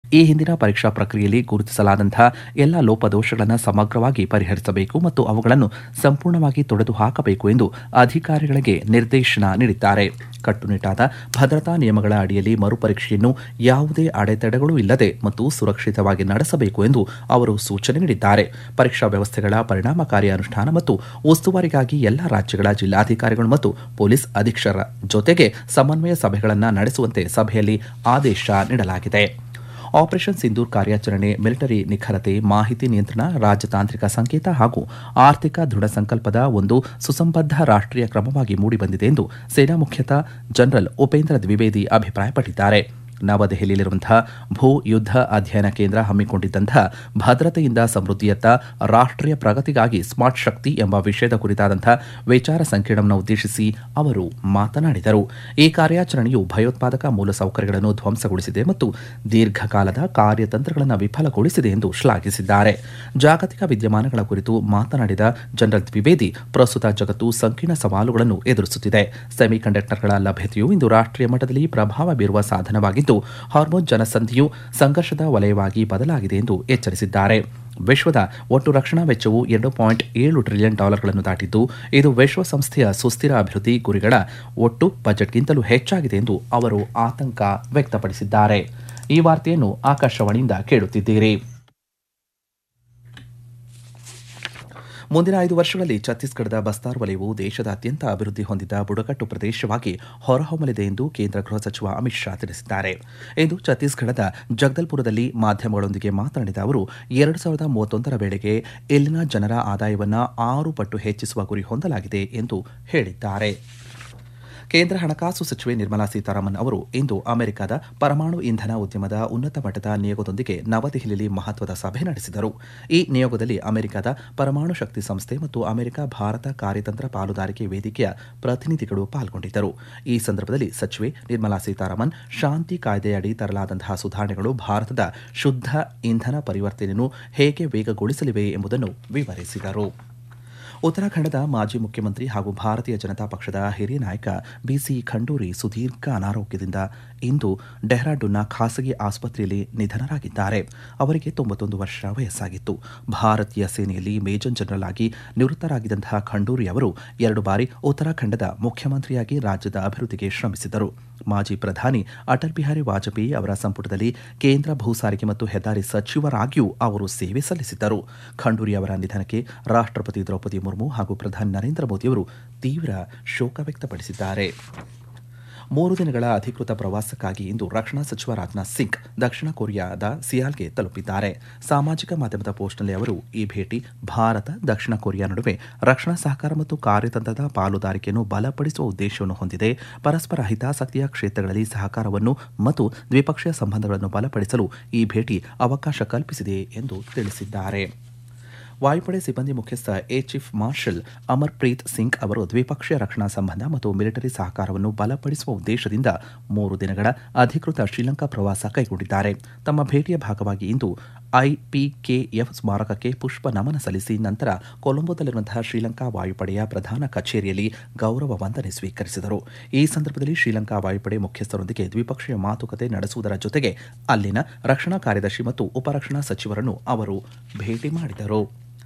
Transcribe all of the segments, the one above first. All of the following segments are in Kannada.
ಈ ಹಿಂದಿನ ಪರೀಕ್ಷಾ ಪ್ರಕ್ರಿಯೆಯಲ್ಲಿ ಗುರುತಿಸಲಾದಂತಹ ಎಲ್ಲ ಲೋಪದೋಷಗಳನ್ನು ಸಮಗ್ರವಾಗಿ ಪರಿಹರಿಸಬೇಕು ಮತ್ತು ಅವುಗಳನ್ನು ಸಂಪೂರ್ಣವಾಗಿ ತೊಡೆದು ಹಾಕಬೇಕು ಎಂದು ಅಧಿಕಾರಿಗಳಿಗೆ ನಿರ್ದೇಶನ ನೀಡಿದ್ದಾರೆ ಕಟ್ಟುನಿಟ್ಟಾದ ಭದ್ರತಾ ನಿಯಮಗಳ ಅಡಿಯಲ್ಲಿ ಮರುಪರೀಕ್ಷೆಯನ್ನು ಯಾವುದೇ ಅಡೆತಡೆಗಳು ಇಲ್ಲದೆ ಮತ್ತು ಸುರಕ್ಷಿತವಾಗಿ ನಡೆಸಬೇಕು ಎಂದು ಅವರು ಸೂಚನೆ ನೀಡಿದ್ದಾರೆ ಪರೀಕ್ಷಾ ವ್ಯವಸ್ಥೆಗಳ ಪರಿಣಾಮಕಾರಿ ಅನುಷ್ಠಾನ ಮತ್ತು ಉಸ್ತುವಾರಿಗಾಗಿ ಎಲ್ಲ ರಾಜ್ಯಗಳ ಜಿಲ್ಲಾಧಿಕಾರಿಗಳು ಮತ್ತು ಪೊಲೀಸ್ ಅಧೀಕ್ಷರ ಜೊತೆಗೆ ಸಮನ್ವಯ ಸಭೆಗಳನ್ನು ನಡೆಸುವಂತೆ ಸಭೆಯಲ್ಲಿ ಆದೇಶ ನೀಡಲಾಗಿದೆ ಆಪರೇಷನ್ ಸಿಂಧೂರ್ ಕಾರ್ಯಾಚರಣೆ ಮಿಲಿಟರಿ ನಿಖರತೆ ಮಾಹಿತಿ ನಿಯಂತ್ರಣ ರಾಜತಾಂತ್ರಿಕ ಸಂಕೇತ ಹಾಗೂ ಆರ್ಥಿಕ ದೃಢ ಸಂಕಲ್ಪದ ಒಂದು ಸುಸಂಬದ್ಧ ರಾಷ್ಟ್ರೀಯ ಕ್ರಮವಾಗಿ ಮೂಡಿಬಂದಿದೆ ಎಂದು ಸೇನಾ ಮುಖ್ಯಸ್ಥ ಜನರಲ್ ಉಪೇಂದ್ರ ದ್ವಿವೇದಿ ಅಭಿಪ್ರಾಯಪಟ್ಟಿದ್ದಾರೆ ನವದೆಹಲಿಯಲ್ಲಿರುವಂತಹ ಭೂ ಯುದ್ಧ ಅಧ್ಯಯನ ಕೇಂದ್ರ ಹಮ್ಮಿಕೊಂಡಿದ್ದಂತಹ ಭದ್ರತೆಯಿಂದ ಸಮೃದ್ಧಿಯತ್ತ ರಾಷ್ಟ್ರೀಯ ಪ್ರಗತಿಗಾಗಿ ಸ್ಮಾರ್ಟ್ ಶಕ್ತಿ ಎಂಬ ವಿಷಯದ ಕುರಿತಾದಂತಹ ವಿಚಾರ ಸಂಕಿರಣವನ್ನು ಉದ್ದೇಶಿಸಿ ಅವರು ಮಾತನಾಡಿದರು ಈ ಕಾರ್ಯಾಚರಣೆಯು ಭಯೋತ್ಪಾದಕ ಮೂಲಸೌಕರ್ಯಗಳನ್ನು ಧ್ವಂಸಗೊಳಿಸಿದೆ ಮತ್ತು ದೀರ್ಘಕಾಲದ ಕಾರ್ಯತಂತ್ರಗಳನ್ನು ವಿಫಲಗೊಳಿಸಿದೆ ಎಂದು ಶ್ಲಾಘಿಸಿದ್ದಾರೆ ಜಾಗತಿಕ ವಿದ್ಯಮಾನಗಳ ಕುರಿತು ಮಾತನಾಡಿದ ಜನರಲ್ ದ್ವಿವೇದಿ ಪ್ರಸ್ತುತ ಜಗತ್ತು ಸಂಕೀರ್ಣ ಸವಾಲುಗಳನ್ನು ಎದುರಿಸುತ್ತಿದೆ ಸೆಮಿಕಂಡಕ್ಟರ್ಗಳ ಲಭ್ಯತೆಯು ಇಂದು ರಾಷ್ಟ್ರೀಯ ಮಟ್ಟದಲ್ಲಿ ಪ್ರಭಾವ ಬೀರುವ ಸಾಧನವಾಗಿದ್ದು ಹಾರ್ಮೋನ್ ಜನಸಂಧಿಯು ಸಂಘರ್ಷದ ವಲಯವಾಗಿ ಬದಲಾಗಿದೆ ಎಂದು ಎಚ್ಚರಿಸಿದ್ದಾರೆ ವಿಶ್ವದ ಒಟ್ಟು ರಕ್ಷಣಾ ವೆಚ್ಚವು ಎರಡು ಪಾಯಿಂಟ್ ಏಳು ಟ್ರಿಲಿಯನ್ ಡಾಲರ್ಗಳನ್ನು ದಾಟಿದ್ದು ಇದು ವಿಶ್ವಸಂಸ್ಥೆಯ ಸುಸ್ಥಿರ ಅಭಿವೃದ್ಧಿ ಗುರಿಗಳ ಒಟ್ಟು ಬಜೆಟ್ಗಿಂತಲೂ ಹೆಚ್ಚಾಗಿದೆ ಎಂದು ಅವರು ಆತಂಕ ವ್ಯಕ್ತಪಡಿಸಿದ್ದಾರೆ ಈ ವಾರ್ತೆಯನ್ನು ಆಕಾಶವಾಣಿಯಿಂದ ಕೇಳುತ್ತಿದ್ದೀರಿ ಮುಂದಿನ ಐದು ವರ್ಷಗಳಲ್ಲಿ ಛತ್ತೀಸ್ಗಢದ ಬಸ್ತಾರ್ ವಲಯವು ದೇಶದ ಅತ್ಯಂತ ಅಭಿವೃದ್ಧಿ ಹೊಂದಿದ ಬುಡಕಟ್ಟು ಪ್ರದೇಶವಾಗಿ ಹೊರಹೊಮ್ಮಲಿದೆ ಎಂದು ಕೇಂದ್ರ ಗೃಹ ಸಚಿವ ಅಮಿತ್ ಶಾ ತಿಳಿಸಿದ್ದಾರೆ ಇಂದು ಛತ್ತೀಸ್ಗಢದ ಜಗದಲ್ಪುರದಲ್ಲಿ ಮಾಧ್ಯಮಗಳೊಂದಿಗೆ ಮಾತನಾಡಿದ ಅವರು ಎರಡು ಸಾವಿರದ ಮೂವತ್ತೊಂದರ ವೇಳೆಗೆ ಇಲ್ಲಿನ ಜನರ ಆದಾಯವನ್ನು ಆರು ಪಟ್ಟು ಹೆಚ್ಚಿಸುವ ಗುರಿ ಹೊಂದಲಾಗಿದೆ ಎಂದು ಹೇಳಿದ್ದಾರೆ ಕೇಂದ್ರ ಹಣಕಾಸು ಸಚಿವೆ ನಿರ್ಮಲಾ ಸೀತಾರಾಮನ್ ಅವರು ಇಂದು ಅಮೆರಿಕದ ಪರಮಾಣು ಇಂಧನ ಉದ್ಯಮದ ಉನ್ನತ ಮಟ್ಟದ ನಿಯೋಗದೊಂದಿಗೆ ನವದೆಹಲಿಯಲ್ಲಿ ಮಹತ್ವದ ಸಭೆ ನಡೆಸಿದರು ಈ ನಿಯೋಗದಲ್ಲಿ ಅಮೆರಿಕದ ಪರಮಾಣು ಶಕ್ತಿ ಸಂಸ್ಥೆ ಮತ್ತು ಅಮೆರಿಕ ಭಾರತ ಕಾರ್ಯತಂತ್ರ ಪಾಲುದಾರಿಕೆ ವೇದಿಕೆಯ ಪ್ರತಿನಿಧಿಗಳು ಪಾಲ್ಗೊಂಡಿದ್ದರು ಈ ಸಂದರ್ಭದಲ್ಲಿ ಸಚಿವೆ ನಿರ್ಮಲಾ ಸೀತಾರಾಮನ್ ಶಾಂತಿ ಕಾಯ್ದೆಯಡಿ ತರಲಾದಂತಹ ಸುಧಾರಣೆಗಳು ಭಾರತದ ಶುದ್ಧ ಇಂಧನ ಪರಿವರ್ತನೆಯನ್ನು ಹೇಗೆ ವೇಗಗೊಳಿಸಲಿವೆ ಎಂಬುದನ್ನು ವಿವರಿಸಿದರು ಉತ್ತರಾಖಂಡದ ಮಾಜಿ ಮುಖ್ಯಮಂತ್ರಿ ಹಾಗೂ ಭಾರತೀಯ ಜನತಾ ಪಕ್ಷದ ಹಿರಿಯ ನಾಯಕ ಬಿಸಿ ಖಂಡೂರಿ ಸುದೀರ್ಘ ಅನಾರೋಗ್ಯದಿಂದ ಇಂದು ಡೆಹ್ರಾಡೂನ್ನ ಖಾಸಗಿ ಆಸ್ಪತ್ರೆಯಲ್ಲಿ ನಿಧನರಾಗಿದ್ದಾರೆ ಅವರಿಗೆ ತೊಂಬತ್ತೊಂದು ವರ್ಷ ವಯಸ್ಸಾಗಿತ್ತು ಭಾರತೀಯ ಸೇನೆಯಲ್ಲಿ ಮೇಜರ್ ಜನರಲ್ ಆಗಿ ನಿವೃತ್ತರಾಗಿದ್ದಂತಹ ಖಂಡೂರಿ ಅವರು ಎರಡು ಬಾರಿ ಉತ್ತರಾಖಂಡದ ಮುಖ್ಯಮಂತ್ರಿಯಾಗಿ ರಾಜ್ಯದ ಅಭಿವೃದ್ಧಿಗೆ ಶ್ರಮಿಸಿದರು ಮಾಜಿ ಪ್ರಧಾನಿ ಅಟಲ್ ಬಿಹಾರಿ ವಾಜಪೇಯಿ ಅವರ ಸಂಪುಟದಲ್ಲಿ ಕೇಂದ್ರ ಭೂ ಸಾರಿಗೆ ಮತ್ತು ಹೆದ್ದಾರಿ ಸಚಿವರಾಗಿಯೂ ಅವರು ಸೇವೆ ಸಲ್ಲಿಸಿದ್ದರು ಖಂಡೂರಿ ಅವರ ನಿಧನಕ್ಕೆ ರಾಷ್ಟ್ರಪತಿ ದ್ರೌಪದಿ ಮುರ್ಮು ಹಾಗೂ ಪ್ರಧಾನಿ ನರೇಂದ್ರ ಮೋದಿಯವರು ತೀವ್ರ ಶೋಕ ವ್ಯಕ್ತಪಡಿಸಿದ್ದಾರೆ ಮೂರು ದಿನಗಳ ಅಧಿಕೃತ ಪ್ರವಾಸಕ್ಕಾಗಿ ಇಂದು ರಕ್ಷಣಾ ಸಚಿವ ರಾಜನಾಥ್ ಸಿಂಗ್ ದಕ್ಷಿಣ ಕೊರಿಯಾದ ಸಿಯಾಲ್ಗೆ ತಲುಪಿದ್ದಾರೆ ಸಾಮಾಜಿಕ ಮಾಧ್ಯಮದ ಪೋಸ್ಟ್ನಲ್ಲಿ ಅವರು ಈ ಭೇಟಿ ಭಾರತ ದಕ್ಷಿಣ ಕೊರಿಯಾ ನಡುವೆ ರಕ್ಷಣಾ ಸಹಕಾರ ಮತ್ತು ಕಾರ್ಯತಂತ್ರದ ಪಾಲುದಾರಿಕೆಯನ್ನು ಬಲಪಡಿಸುವ ಉದ್ದೇಶವನ್ನು ಹೊಂದಿದೆ ಪರಸ್ಪರ ಹಿತಾಸಕ್ತಿಯ ಕ್ಷೇತ್ರಗಳಲ್ಲಿ ಸಹಕಾರವನ್ನು ಮತ್ತು ದ್ವಿಪಕ್ಷೀಯ ಸಂಬಂಧಗಳನ್ನು ಬಲಪಡಿಸಲು ಈ ಭೇಟಿ ಅವಕಾಶ ಕಲ್ಪಿಸಿದೆ ಎಂದು ತಿಳಿಸಿದ್ದಾರೆ ವಾಯುಪಡೆ ಸಿಬ್ಬಂದಿ ಮುಖ್ಯಸ್ಥ ಏ ಚೀಫ್ ಮಾರ್ಷಲ್ ಅಮರ್ಪ್ರೀತ್ ಸಿಂಗ್ ಅವರು ದ್ವಿಪಕ್ಷೀಯ ರಕ್ಷಣಾ ಸಂಬಂಧ ಮತ್ತು ಮಿಲಿಟರಿ ಸಹಕಾರವನ್ನು ಬಲಪಡಿಸುವ ಉದ್ದೇಶದಿಂದ ಮೂರು ದಿನಗಳ ಅಧಿಕೃತ ಶ್ರೀಲಂಕಾ ಪ್ರವಾಸ ಕೈಗೊಂಡಿದ್ದಾರೆ ತಮ್ಮ ಭೇಟಿಯ ಭಾಗವಾಗಿ ಇಂದು ಐಪಿಕೆಎಫ್ ಸ್ಮಾರಕಕ್ಕೆ ಪುಷ್ಪ ನಮನ ಸಲ್ಲಿಸಿ ನಂತರ ಕೊಲಂಬೋದಲ್ಲಿರುವಂತಹ ಶ್ರೀಲಂಕಾ ವಾಯುಪಡೆಯ ಪ್ರಧಾನ ಕಚೇರಿಯಲ್ಲಿ ಗೌರವ ವಂದನೆ ಸ್ವೀಕರಿಸಿದರು ಈ ಸಂದರ್ಭದಲ್ಲಿ ಶ್ರೀಲಂಕಾ ವಾಯುಪಡೆ ಮುಖ್ಯಸ್ಥರೊಂದಿಗೆ ದ್ವಿಪಕ್ಷೀಯ ಮಾತುಕತೆ ನಡೆಸುವುದರ ಜೊತೆಗೆ ಅಲ್ಲಿನ ರಕ್ಷಣಾ ಕಾರ್ಯದರ್ಶಿ ಮತ್ತು ಉಪರಕ್ಷಣಾ ಸಚಿವರನ್ನು ಅವರು ಭೇಟಿ ಮಾಡಿದರು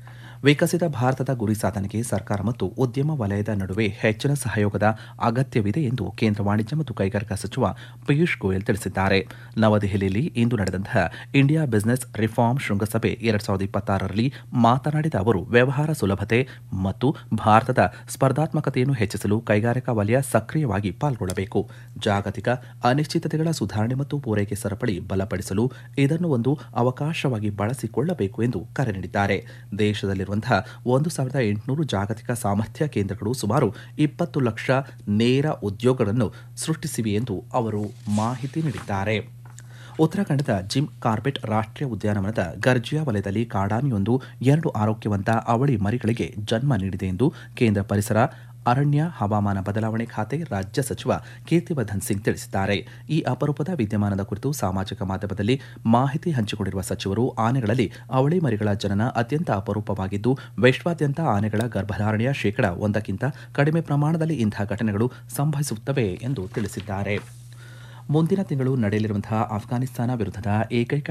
ವಿಕಸಿತ ಭಾರತದ ಗುರಿ ಸಾಧನೆಗೆ ಸರ್ಕಾರ ಮತ್ತು ಉದ್ಯಮ ವಲಯದ ನಡುವೆ ಹೆಚ್ಚಿನ ಸಹಯೋಗದ ಅಗತ್ಯವಿದೆ ಎಂದು ಕೇಂದ್ರ ವಾಣಿಜ್ಯ ಮತ್ತು ಕೈಗಾರಿಕಾ ಸಚಿವ ಪಿಯೂಷ್ ಗೋಯಲ್ ತಿಳಿಸಿದ್ದಾರೆ ನವದೆಹಲಿಯಲ್ಲಿ ಇಂದು ನಡೆದಂತಹ ಇಂಡಿಯಾ ಬಿಸಿನೆಸ್ ರಿಫಾರ್ಮ್ ಶೃಂಗಸಭೆ ಎರಡ್ ಸಾವಿರದ ಇಪ್ಪತ್ತಾರರಲ್ಲಿ ಮಾತನಾಡಿದ ಅವರು ವ್ಯವಹಾರ ಸುಲಭತೆ ಮತ್ತು ಭಾರತದ ಸ್ಪರ್ಧಾತ್ಮಕತೆಯನ್ನು ಹೆಚ್ಚಿಸಲು ಕೈಗಾರಿಕಾ ವಲಯ ಸಕ್ರಿಯವಾಗಿ ಪಾಲ್ಗೊಳ್ಳಬೇಕು ಜಾಗತಿಕ ಅನಿಶ್ಚಿತತೆಗಳ ಸುಧಾರಣೆ ಮತ್ತು ಪೂರೈಕೆ ಸರಪಳಿ ಬಲಪಡಿಸಲು ಇದನ್ನು ಒಂದು ಅವಕಾಶವಾಗಿ ಬಳಸಿಕೊಳ್ಳಬೇಕು ಎಂದು ಕರೆ ನೀಡಿದ್ದಾರೆ ದೇಶದಲ್ಲಿರುವ ಒಂದು ಸಾವಿರದ ಎಂಟುನೂರು ಜಾಗತಿಕ ಸಾಮರ್ಥ್ಯ ಕೇಂದ್ರಗಳು ಸುಮಾರು ಇಪ್ಪತ್ತು ಲಕ್ಷ ನೇರ ಉದ್ಯೋಗಗಳನ್ನು ಸೃಷ್ಟಿಸಿವೆ ಎಂದು ಅವರು ಮಾಹಿತಿ ನೀಡಿದ್ದಾರೆ ಉತ್ತರಾಖಂಡದ ಜಿಮ್ ಕಾರ್ಬೆಟ್ ರಾಷ್ಟ್ರೀಯ ಉದ್ಯಾನವನದ ಗರ್ಜಿಯಾ ವಲಯದಲ್ಲಿ ಕಾಡಾನೆಯೊಂದು ಎರಡು ಆರೋಗ್ಯವಂತ ಅವಳಿ ಮರಿಗಳಿಗೆ ಜನ್ಮ ನೀಡಿದೆ ಎಂದು ಕೇಂದ್ರ ಪರಿಸರ ಅರಣ್ಯ ಹವಾಮಾನ ಬದಲಾವಣೆ ಖಾತೆ ರಾಜ್ಯ ಸಚಿವ ಕೀರ್ತಿವರ್ಧನ್ ಸಿಂಗ್ ತಿಳಿಸಿದ್ದಾರೆ ಈ ಅಪರೂಪದ ವಿದ್ಯಮಾನದ ಕುರಿತು ಸಾಮಾಜಿಕ ಮಾಧ್ಯಮದಲ್ಲಿ ಮಾಹಿತಿ ಹಂಚಿಕೊಂಡಿರುವ ಸಚಿವರು ಆನೆಗಳಲ್ಲಿ ಅವಳಿ ಮರಿಗಳ ಜನನ ಅತ್ಯಂತ ಅಪರೂಪವಾಗಿದ್ದು ವಿಶ್ವಾದ್ಯಂತ ಆನೆಗಳ ಗರ್ಭಧಾರಣೆಯ ಶೇಕಡ ಒಂದಕ್ಕಿಂತ ಕಡಿಮೆ ಪ್ರಮಾಣದಲ್ಲಿ ಇಂತಹ ಘಟನೆಗಳು ಸಂಭವಿಸುತ್ತವೆ ಎಂದು ತಿಳಿಸಿದ್ದಾರೆ ಮುಂದಿನ ತಿಂಗಳು ನಡೆಯಲಿರುವಂತಹ ಅಫ್ಘಾನಿಸ್ತಾನ ವಿರುದ್ಧದ ಏಕೈಕ